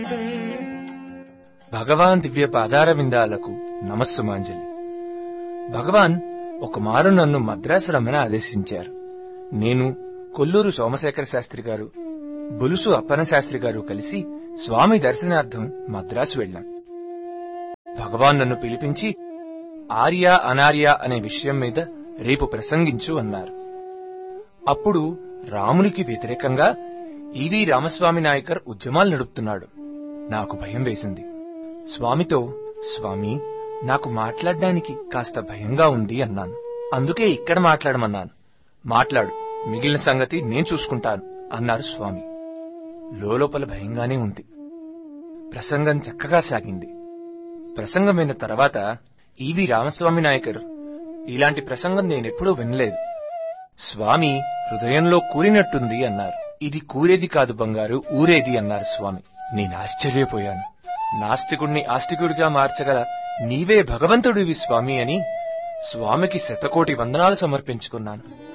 భగవాన్ దివ్య పాదార విందాలకు నమస్సుమాంజలి భగవాన్ ఒక మారు నన్ను మద్రాసు రమ్మని ఆదేశించారు నేను కొల్లూరు సోమశేఖర శాస్త్రి గారు బులుసు అప్పన శాస్త్రి గారు కలిసి స్వామి దర్శనార్థం మద్రాసు వెళ్ళాం భగవాన్ నన్ను పిలిపించి ఆర్య అనార్య అనే విషయం మీద రేపు ప్రసంగించు అన్నారు అప్పుడు రామునికి వ్యతిరేకంగా ఈవి రామస్వామి నాయకర్ ఉద్యమాలు నడుపుతున్నాడు నాకు భయం వేసింది స్వామితో స్వామి నాకు మాట్లాడడానికి కాస్త భయంగా ఉంది అన్నాను అందుకే ఇక్కడ మాట్లాడమన్నాను మాట్లాడు మిగిలిన సంగతి నేను చూసుకుంటాను అన్నారు స్వామి లోపల భయంగానే ఉంది ప్రసంగం చక్కగా సాగింది ప్రసంగం విన్న తర్వాత ఈవి రామస్వామి నాయకర్ ఇలాంటి ప్రసంగం నేనెప్పుడూ వినలేదు స్వామి హృదయంలో కూరినట్టుంది అన్నారు ఇది కూరేది కాదు బంగారు ఊరేది అన్నారు స్వామి నేను ఆశ్చర్యపోయాను నాస్తికుణ్ణి ఆస్తికుడిగా మార్చగల నీవే భగవంతుడివి స్వామి అని స్వామికి శతకోటి వందనాలు సమర్పించుకున్నాను